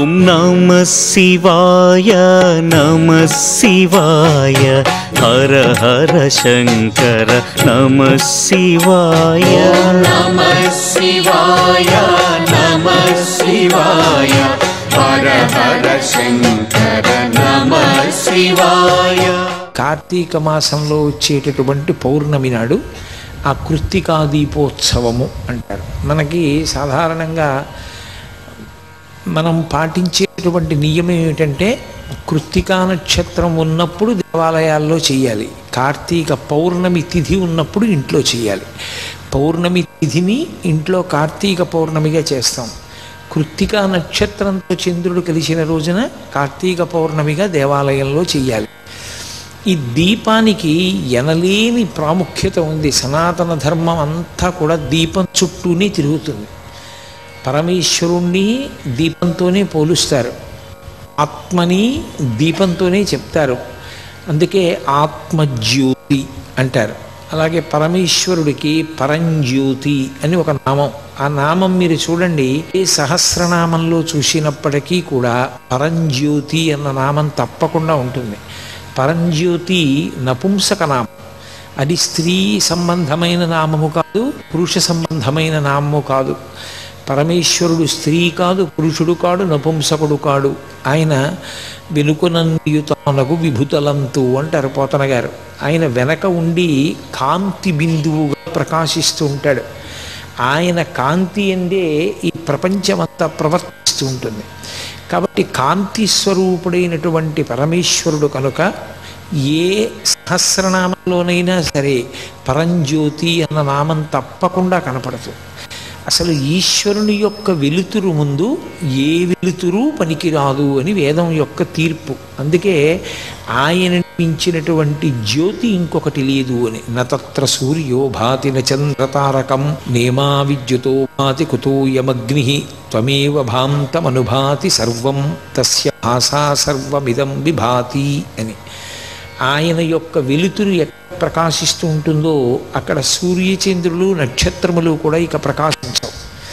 ఓం నమ శివాయ నమ శివాయ హర హర శంకర నమ శివాయ నమ శివాయ నమ శివాయ హర హర శంకర నమ శివాయ కార్తీక మాసంలో వచ్చేటటువంటి పౌర్ణమి నాడు ఆ కృత్తికా దీపోత్సవము అంటారు మనకి సాధారణంగా మనం పాటించేటువంటి నియమం ఏమిటంటే కృత్తికా నక్షత్రం ఉన్నప్పుడు దేవాలయాల్లో చేయాలి కార్తీక పౌర్ణమి తిథి ఉన్నప్పుడు ఇంట్లో చేయాలి పౌర్ణమి తిథిని ఇంట్లో కార్తీక పౌర్ణమిగా చేస్తాం కృత్తికా నక్షత్రంతో చంద్రుడు కలిసిన రోజున కార్తీక పౌర్ణమిగా దేవాలయంలో చేయాలి ఈ దీపానికి ఎనలేని ప్రాముఖ్యత ఉంది సనాతన ధర్మం అంతా కూడా దీపం చుట్టూనే తిరుగుతుంది పరమేశ్వరుణ్ణి దీపంతోనే పోలుస్తారు ఆత్మని దీపంతోనే చెప్తారు అందుకే ఆత్మజ్యోతి అంటారు అలాగే పరమేశ్వరుడికి పరంజ్యోతి అని ఒక నామం ఆ నామం మీరు చూడండి ఏ సహస్రనామంలో చూసినప్పటికీ కూడా పరంజ్యోతి అన్న నామం తప్పకుండా ఉంటుంది పరంజ్యోతి నపుంసక నామం అది స్త్రీ సంబంధమైన నామము కాదు పురుష సంబంధమైన నామము కాదు పరమేశ్వరుడు స్త్రీ కాదు పురుషుడు కాడు నపుంసకుడు కాడు ఆయన వెనుకనన్యుతానకు విభుతలంతు అంటారు పోతన గారు ఆయన వెనక ఉండి కాంతి బిందువుగా ప్రకాశిస్తూ ఉంటాడు ఆయన కాంతి అందే ఈ ప్రపంచమంతా ప్రవర్తిస్తూ ఉంటుంది కాబట్టి కాంతి స్వరూపుడైనటువంటి పరమేశ్వరుడు కనుక ఏ సహస్రనామంలోనైనా సరే పరంజ్యోతి అన్న నామం తప్పకుండా కనపడుతుంది అసలు ఈశ్వరుని యొక్క వెలుతురు ముందు ఏ వెలుతురు పనికిరాదు అని వేదం యొక్క తీర్పు అందుకే ఆయన మించినటువంటి జ్యోతి ఇంకొకటి లేదు అని నత్ర సూర్యో భాతి చంద్రతారకం నేమా విద్యుతో భాతి కుతో యమగ్ని త్వమేవ భాంతమనుభాతి సర్వం తస్య భాషా సర్వమిదం విభాతి అని ఆయన యొక్క వెలుతురు ఎక్కడ ప్రకాశిస్తూ ఉంటుందో అక్కడ సూర్యచంద్రులు నక్షత్రములు కూడా ఇక ప్రకాశించవు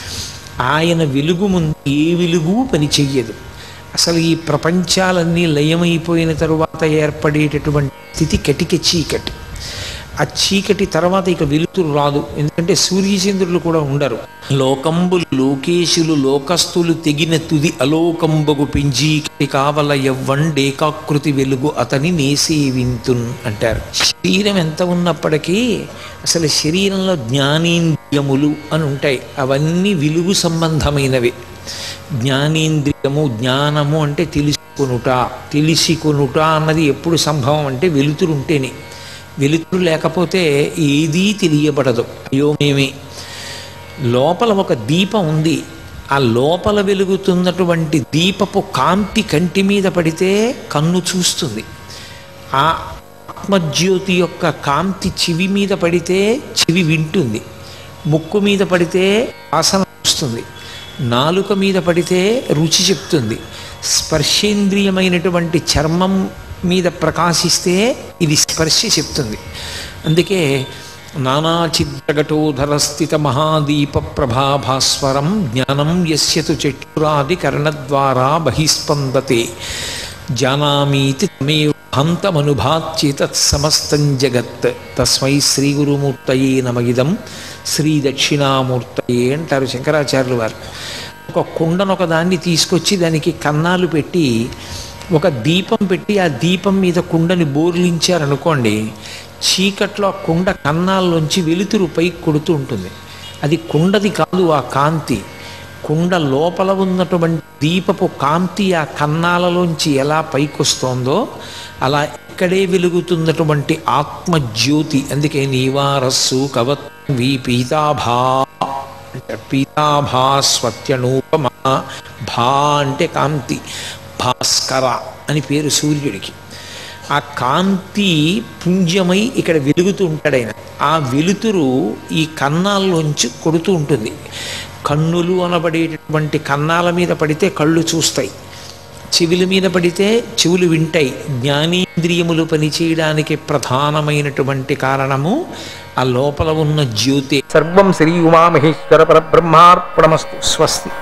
ఆయన వెలుగు ముందు ఏ వెలుగు పని చెయ్యదు అసలు ఈ ప్రపంచాలన్నీ లయమైపోయిన తరువాత ఏర్పడేటటువంటి స్థితి కటిక చీకటి ఆ చీకటి తర్వాత ఇక వెలుతురు రాదు ఎందుకంటే సూర్యచంద్రులు కూడా ఉండరు లోకంబులు లోకేశులు లోకస్తులు తెగిన తుది అలోకంబగు పింజీకటి కావల ఎవ్వండేకాకృతి వెలుగు అతని నేసేవింతున్ అంటారు శరీరం ఎంత ఉన్నప్పటికీ అసలు శరీరంలో జ్ఞానేంద్రియములు అని ఉంటాయి అవన్నీ వెలుగు సంబంధమైనవి జ్ఞానేంద్రియము జ్ఞానము అంటే తెలుసుకొనుట తెలిసికొనుట అన్నది ఎప్పుడు సంభవం అంటే వెలుతురు ఉంటేనే వెలుతురు లేకపోతే ఏదీ తెలియబడదు అయ్యో మేమే లోపల ఒక దీపం ఉంది ఆ లోపల వెలుగుతున్నటువంటి దీపపు కాంతి కంటి మీద పడితే కన్ను చూస్తుంది ఆ ఆత్మజ్యోతి యొక్క కాంతి చెవి మీద పడితే చెవి వింటుంది ముక్కు మీద పడితే వాసన వస్తుంది నాలుక మీద పడితే రుచి చెప్తుంది స్పర్శేంద్రియమైనటువంటి చర్మం మీద ప్రకాశిస్తే ఇది స్పర్శ చెప్తుంది అందుకే నానాచిద్రగటోధర స్థిత మహాదీప ప్రభాభాస్వరం జ్ఞానం యస్యతు చక్షురాది కర్ణద్వారా బహిస్పందతే జానామీతి తమేవ హంతమనుభాత్యేతత్ సమస్తం జగత్ తస్మై శ్రీ గురుమూర్తయే నమగిదం శ్రీ దక్షిణామూర్తయే అంటారు శంకరాచార్యులు వారు ఒక కుండను ఒక దాన్ని తీసుకొచ్చి దానికి కన్నాలు పెట్టి ఒక దీపం పెట్టి ఆ దీపం మీద కుండని బోర్లించారనుకోండి చీకట్లో ఆ కుండ కన్నాల్లోంచి వెలుతురు పైకి కొడుతూ ఉంటుంది అది కుండది కాదు ఆ కాంతి కుండ లోపల ఉన్నటువంటి దీపపు కాంతి ఆ కన్నాలలోంచి ఎలా పైకొస్తోందో అలా ఇక్కడే వెలుగుతున్నటువంటి ఆత్మజ్యోతి అందుకే నీవారస్సు కవత్ వి పీతాభా అంటే పీతాభా స్వత్యనూపమా భా అంటే కాంతి భాస్కర అని పేరు సూర్యుడికి ఆ కాంతి పుంజమై ఇక్కడ వెలుగుతూ ఉంటాడు ఆయన ఆ వెలుతురు ఈ కన్నాల్లోంచి కొడుతూ ఉంటుంది కన్నులు అనబడేటటువంటి కన్నాల మీద పడితే కళ్ళు చూస్తాయి చెవుల మీద పడితే చెవులు వింటాయి జ్ఞానేంద్రియములు పనిచేయడానికి ప్రధానమైనటువంటి కారణము ఆ లోపల ఉన్న జ్యోతి సర్వం శ్రీ ఉమామహేశ్వర పరబ్రహ్మార్పణమస్తు స్వస్తి